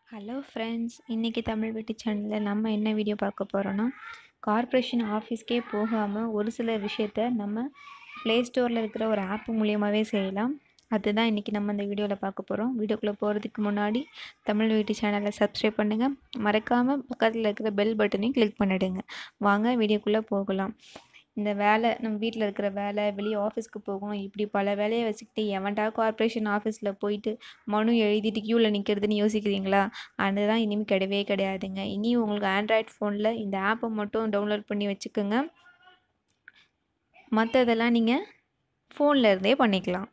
hello friends இன்றைக்கி தமிழ் வீட்டு சேனலில் நம்ம என்ன வீடியோ பார்க்க போகிறோன்னா கார்ப்பரேஷன் ஆஃபீஸ்க்கே போகாமல் ஒரு சில விஷயத்த நம்ம ப்ளே ஸ்டோரில் இருக்கிற ஒரு ஆப் மூலியமாகவே செய்யலாம் அதுதான் இன்றைக்கி நம்ம இந்த வீடியோவில் பார்க்க போகிறோம் வீடியோக்குள்ளே போகிறதுக்கு முன்னாடி தமிழ் வீட்டு சேனலை சப்ஸ்கிரைப் பண்ணுங்கள் மறக்காமல் பக்கத்தில் இருக்கிற பெல் பட்டனையும் கிளிக் பண்ணிவிடுங்க வாங்க வீடியோக்குள்ளே போகலாம் இந்த வேலை நம்ம வீட்டில் இருக்கிற வேலை வெளியே ஆஃபீஸ்க்கு போகணும் இப்படி பல வேலையை வச்சுக்கிட்டு எவன்டா கார்ப்பரேஷன் ஆஃபீஸில் போயிட்டு மனு எழுதிட்டு க்யூவில் நிற்கிறதுன்னு யோசிக்கிறீங்களா அதுதான் இனிமேல் கிடையவே கிடையாதுங்க இனி உங்களுக்கு ஆண்ட்ராய்ட் ஃபோனில் இந்த ஆப்பை மட்டும் டவுன்லோட் பண்ணி வச்சுக்கோங்க மற்றதெல்லாம் நீங்கள் ஃபோனில் இருந்தே பண்ணிக்கலாம்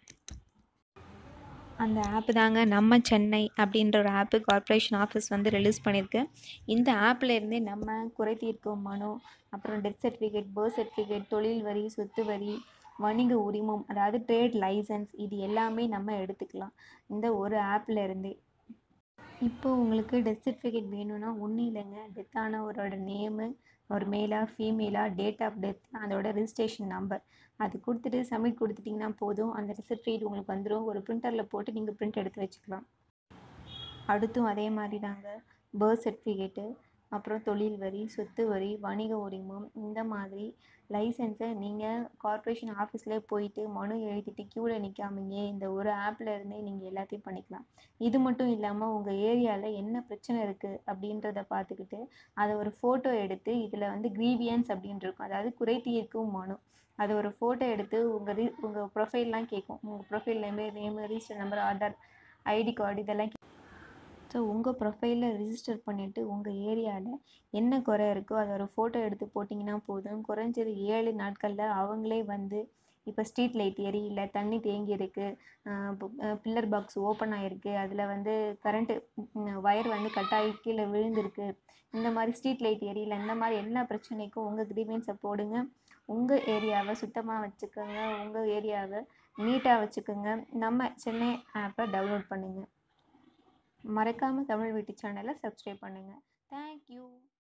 அந்த ஆப்பு தாங்க நம்ம சென்னை அப்படின்ற ஒரு ஆப்பு கார்ப்பரேஷன் ஆஃபீஸ் வந்து ரிலீஸ் பண்ணியிருக்கு இந்த ஆப்பில் இருந்தே நம்ம குறை தீர்க்கும் மனு அப்புறம் டெத் சர்டிஃபிகேட் பர்த் சர்டிஃபிகேட் தொழில் வரி சொத்து வரி வணிக உரிமம் அதாவது ட்ரேட் லைசன்ஸ் இது எல்லாமே நம்ம எடுத்துக்கலாம் இந்த ஒரு ஆப்பில் இருந்தே இப்போ உங்களுக்கு டெத் சர்டிஃபிகேட் வேணும்னா ஒன்றும் இல்லைங்க டெத் ஆனவரோட நேமு ஒரு மேலா ஃபீமேலா டேட் ஆஃப் டெத் அதோட ரிஜிஸ்ட்ரேஷன் நம்பர் அது கொடுத்துட்டு சப்மிட் கொடுத்துட்டிங்கன்னா போதும் அந்த சர்டிஃபிகேட் உங்களுக்கு வந்துடும் ஒரு பிரிண்டரில் போட்டு நீங்கள் பிரிண்ட் எடுத்து வச்சுக்கலாம் அடுத்தும் அதே மாதிரி தாங்க பர்த் சர்டிஃபிகேட்டு அப்புறம் தொழில் வரி சொத்து வரி வணிக உரிமம் இந்த மாதிரி லைசன்ஸை நீங்கள் கார்ப்பரேஷன் ஆஃபீஸில் போயிட்டு மனு எழுதிட்டு க்யூவில் நிற்காமீங்க இந்த ஒரு ஆப்பில் இருந்தே நீங்கள் எல்லாத்தையும் பண்ணிக்கலாம் இது மட்டும் இல்லாமல் உங்கள் ஏரியாவில் என்ன பிரச்சனை இருக்குது அப்படின்றத பார்த்துக்கிட்டு அதை ஒரு ஃபோட்டோ எடுத்து இதில் வந்து க்ரீவியன்ஸ் அப்படின்னு இருக்கும் அதாவது குறை தீர்க்கும் மனு அதை ஒரு ஃபோட்டோ எடுத்து உங்கள் ரீ உங்கள் ப்ரொஃபைல்லாம் கேட்கும் உங்கள் profile name name register number Aadhaar ID card இதெல்லாம் ஸோ உங்கள் ப்ரொஃபைலில் ரிஜிஸ்டர் பண்ணிவிட்டு உங்கள் ஏரியாவில் என்ன குறை இருக்கோ அதை ஒரு ஃபோட்டோ எடுத்து போட்டிங்கன்னா போதும் குறைஞ்சது ஏழு நாட்களில் அவங்களே வந்து இப்போ ஸ்ட்ரீட் லைட் எரியல தண்ணி தேங்கி இருக்குது பில்லர் பாக்ஸ் ஓப்பன் ஆகிருக்கு அதில் வந்து கரண்ட்டு ஒயர் வந்து கட் ஆகி கீழே விழுந்திருக்கு இந்த மாதிரி ஸ்ட்ரீட் லைட் எரியல இந்த மாதிரி எல்லா பிரச்சனைக்கும் உங்கள் கிரீவியன்ஸை போடுங்க உங்கள் ஏரியாவை சுத்தமாக வச்சுக்கோங்க உங்கள் ஏரியாவை நீட்டாக வச்சுக்கோங்க நம்ம சென்னை ஆப்பை டவுன்லோட் பண்ணுங்கள் மறக்காமல் தமிழ் வீட்டு சேனலை சப்ஸ்கிரைப் பண்ணுங்கள் தேங்க்யூ